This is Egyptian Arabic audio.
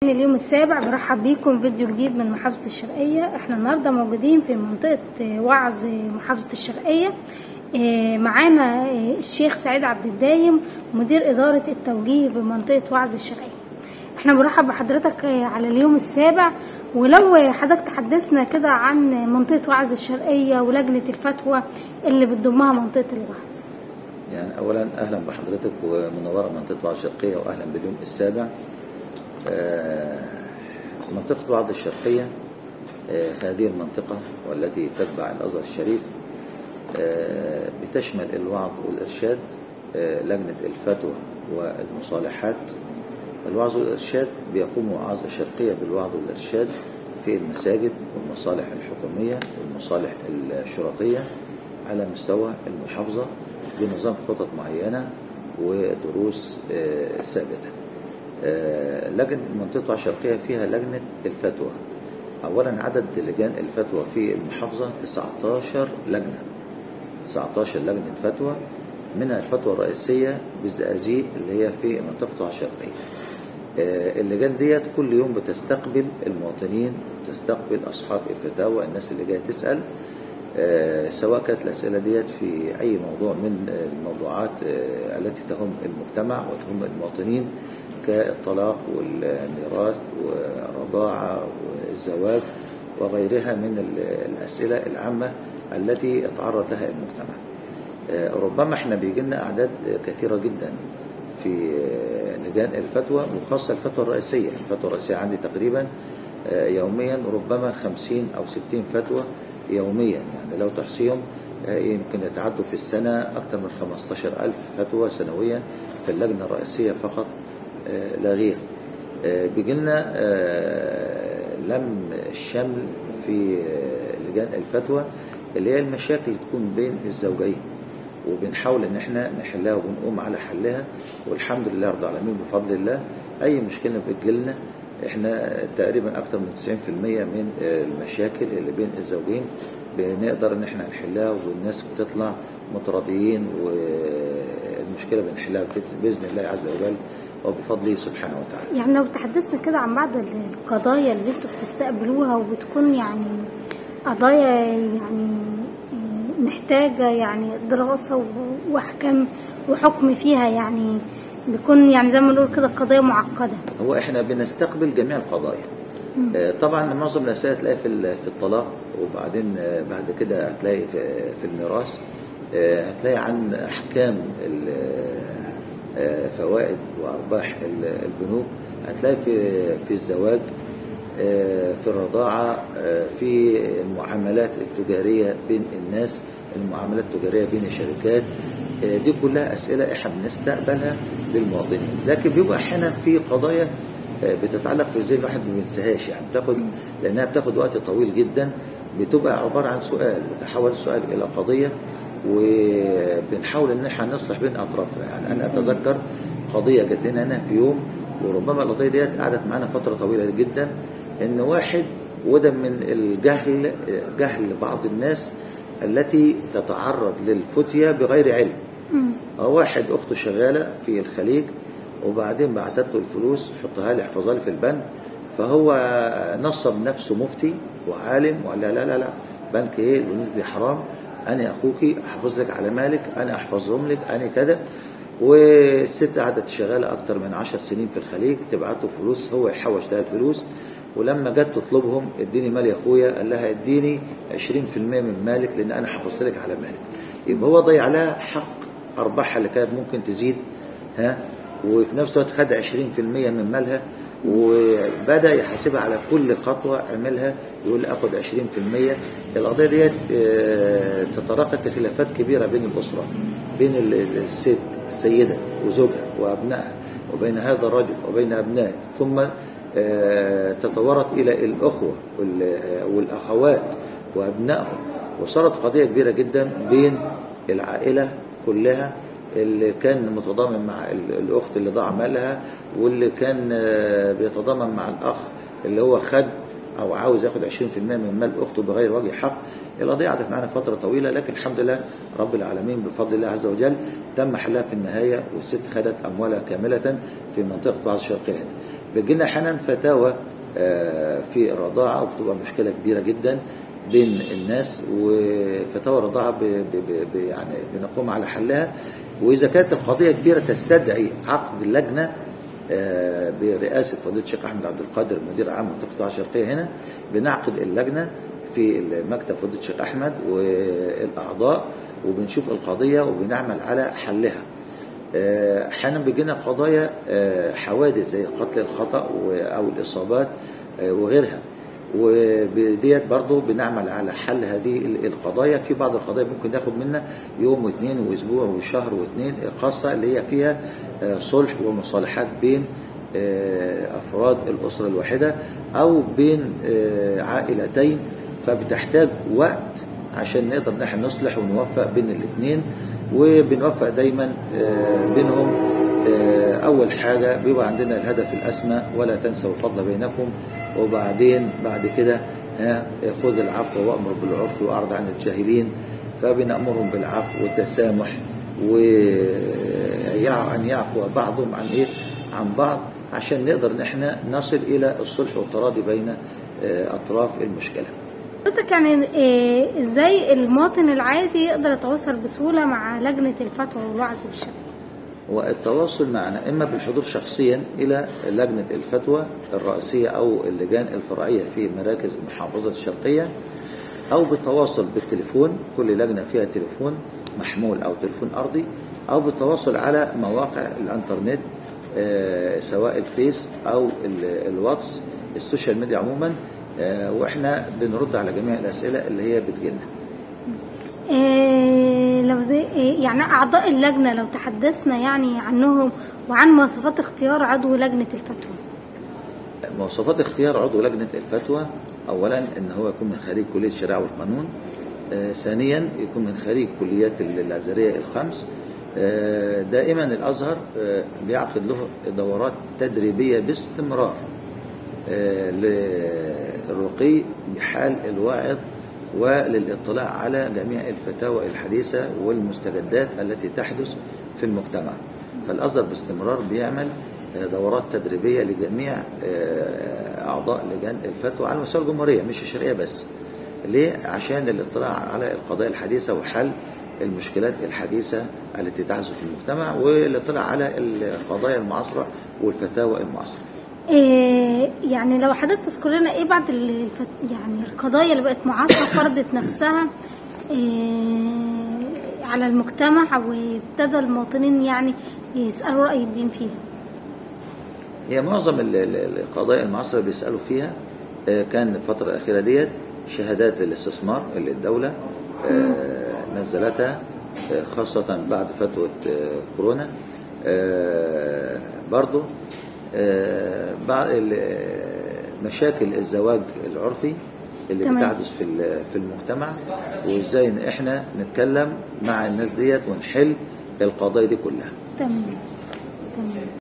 اليوم السابع برحب بيكم فيديو جديد من محافظة الشرقية احنا النهاردة موجودين في منطقة وعظ محافظة الشرقية اه معانا اه الشيخ سعيد عبد الدايم مدير إدارة التوجيه بمنطقة وعظ الشرقية احنا بنرحب بحضرتك على اليوم السابع ولو حضرتك تحدثنا كده عن منطقة وعظ الشرقية ولجنة الفتوى اللي بتضمها منطقة الوعظ يعني اولا اهلا بحضرتك ومنوره منطقه وعظ الشرقيه واهلا باليوم السابع منطقة وعظ الشرقية هذه المنطقة والتي تتبع الأزهر الشريف بتشمل الوعظ والإرشاد لجنة الفتوى والمصالحات الوعظ والإرشاد بيقوم وعظ الشرقية بالوعظ والإرشاد في المساجد والمصالح الحكومية والمصالح الشرطية على مستوى المحافظة بنظام خطط معينة ودروس ثابته لجنة منطقة الشرقية فيها لجنة الفتوى أولا عدد لجان الفتوى في المحافظة 19 لجنة 19 لجنة فتوى منها الفتوى الرئيسية بالزقازيق اللي هي في منطقة الشرقية اللجان ديت كل يوم بتستقبل المواطنين تستقبل أصحاب الفتاوى الناس اللي جاية تسأل سواء كانت الأسئلة ديت في أي موضوع من الموضوعات التي تهم المجتمع وتهم المواطنين كالطلاق والميراث والرضاعة والزواج وغيرها من الأسئلة العامة التي يتعرض لها المجتمع ربما احنا بيجي لنا أعداد كثيرة جدا في لجان الفتوى وخاصة الفتوى الرئيسية الفتوى الرئيسية عندي تقريبا يوميا ربما 50 أو 60 فتوى يوميا يعني لو تحصيهم يمكن يتعدوا في السنة أكثر من 15 ألف فتوى سنويا في اللجنة الرئيسية فقط لا غير بيجي لنا لم الشمل في لجان الفتوى اللي هي المشاكل اللي تكون بين الزوجين وبنحاول ان احنا نحلها وبنقوم على حلها والحمد لله رب العالمين بفضل الله اي مشكله بتجيلنا احنا تقريبا اكثر من 90% من المشاكل اللي بين الزوجين بنقدر ان احنا نحلها والناس بتطلع متراضيين والمشكله بنحلها باذن الله عز وجل وبفضله سبحانه وتعالى. يعني لو تحدثنا كده عن بعض القضايا اللي انتوا بتستقبلوها وبتكون يعني قضايا يعني محتاجة يعني دراسة واحكام وحكم فيها يعني بيكون يعني زي ما نقول كده قضايا معقدة. هو احنا بنستقبل جميع القضايا. آه طبعا معظم الاسئله هتلاقي في في الطلاق وبعدين آه بعد كده هتلاقي في, في الميراث آه هتلاقي عن احكام فوائد وارباح البنوك هتلاقي في في الزواج في الرضاعه في المعاملات التجاريه بين الناس المعاملات التجاريه بين الشركات دي كلها اسئله احنا بنستقبلها للمواطنين لكن بيبقى احيانا في قضايا بتتعلق في ذهن الواحد ما بينساهاش يعني بتاخد لانها بتاخد وقت طويل جدا بتبقى عباره عن سؤال وتحول السؤال الى قضيه وبنحاول ان احنا نصلح بين اطرافها يعني انا اتذكر قضيه جت لنا هنا في يوم وربما القضيه ديت قعدت معانا فتره طويله جدا ان واحد وده من الجهل جهل بعض الناس التي تتعرض للفتية بغير علم واحد اخته شغاله في الخليج وبعدين بعتت له الفلوس حطها لي احفظها لي في البنك فهو نصب نفسه مفتي وعالم وقال لا لا لا, لا بنك ايه البنوك دي حرام انا اخوكي احفظ لك على مالك انا احفظهم لك انا كذا والست قعدت شغاله اكتر من عشر سنين في الخليج تبعت له فلوس هو يحوش لها الفلوس ولما جت تطلبهم اديني مال يا اخويا قال لها اديني 20% من مالك لان انا حفظت لك على مالك يبقى هو ضيع لها حق ارباحها اللي كانت ممكن تزيد ها وفي نفس الوقت خد 20% من مالها وبدا يحاسبها على كل خطوه عملها يقول لي اخد 20% القضيه ديت تتراقت لخلافات كبيره بين الاسره بين الست السيده وزوجها وابنائها وبين هذا الرجل وبين ابنائه ثم تطورت الى الاخوه والاخوات وابنائهم وصارت قضيه كبيره جدا بين العائله كلها اللي كان متضامن مع الاخت اللي ضاع مالها واللي كان بيتضامن مع الاخ اللي هو خد او عاوز ياخد 20% من مال اخته بغير وجه حق القضيه قعدت معانا فتره طويله لكن الحمد لله رب العالمين بفضل الله عز وجل تم حلها في النهايه والست خدت اموالها كامله في منطقه بعض الشرقيه بيجي لنا احيانا فتاوى آه، في الرضاعه وبتبقى مشكله كبيره جدا بين الناس وفتاوى الرضاعه ب- ب- ب- ب- يعني بنقوم على حلها واذا كانت القضيه كبيره تستدعي عقد اللجنه آه، برئاسه فضيله الشيخ احمد عبد القادر مدير عام منطقه القطاع الشرقيه هنا بنعقد اللجنه في مكتب فضيله الشيخ احمد والاعضاء وبنشوف القضيه وبنعمل على حلها آه، احيانا بيجينا قضايا آه، حوادث زي قتل الخطا و- او الاصابات آه، وغيرها وديت برضو بنعمل على حل هذه ال- القضايا في بعض القضايا ممكن تاخد منا يوم واثنين واسبوع وشهر واثنين خاصه اللي هي فيها آه، صلح ومصالحات بين آه، افراد الاسره الواحده او بين آه، عائلتين فبتحتاج وقت عشان نقدر ان احنا نصلح ونوفق بين الاثنين وبنوفق دايما آه، بينهم آه، اول حاجه بيبقى عندنا الهدف الاسمى ولا تنسوا الفضل بينكم وبعدين بعد كده ها خذ العفو وامر بالعرف واعرض عن الجاهلين فبنامرهم بالعفو والتسامح وان يعفو بعضهم عن ايه عن بعض عشان نقدر ان احنا نصل الى الصلح والتراضي بين آه، اطراف المشكله حضرتك يعني آه، ازاي المواطن العادي يقدر يتواصل بسهوله مع لجنه الفتوى والوعظ بالشرع والتواصل معنا إما بالحضور شخصيا إلى لجنة الفتوى الرئيسية أو اللجان الفرعية في مراكز المحافظة الشرقية أو بالتواصل بالتليفون كل لجنة فيها تليفون محمول أو تليفون أرضي أو بالتواصل على مواقع الإنترنت آه، سواء الفيس أو ال- الواتس السوشيال ميديا عموما آه، وإحنا بنرد على جميع الأسئلة اللي هي بتجيلنا آه، لو زي آه، يعني اعضاء اللجنه لو تحدثنا يعني عنهم وعن مواصفات اختيار عضو لجنه الفتوى مواصفات اختيار عضو لجنة الفتوى أولا أن هو يكون من خريج كلية الشريعة والقانون آه، ثانيا يكون من خريج كليات الأزهرية الخمس آه، دائما الأزهر آه، بيعقد له دورات تدريبية باستمرار آه، للرقي بحال الواعظ وللاطلاع على جميع الفتاوى الحديثة والمستجدات التي تحدث في المجتمع فالأزهر باستمرار بيعمل آه، دورات تدريبية لجميع آه، أعضاء لجان الفتوى على مستوى الجمهورية مش الشرعية بس ليه؟ عشان الاطلاع على القضايا الحديثة وحل المشكلات الحديثة التي تحدث في المجتمع والاطلاع على القضايا المعاصرة والفتاوى المعاصرة آه، يعني لو حضرتك تذكر لنا ايه بعض الفت... يعني القضايا اللي بقت معاصره فرضت نفسها آه، على المجتمع وابتدى المواطنين يعني يسالوا راي الدين فيها هي معظم ال- ال- القضايا المعاصرة بيسألوا فيها آه، كان الفترة الأخيرة ديت شهادات الاستثمار اللي الدولة آه، نزلتها آه، خاصة بعد فتوى آه، كورونا آه، برضو آه، بعض ال- مشاكل الزواج العرفي اللي تمام. بتحدث في ال- في المجتمع وازاي ان احنا نتكلم مع الناس ديت ونحل القضايا دي كلها تمام تمام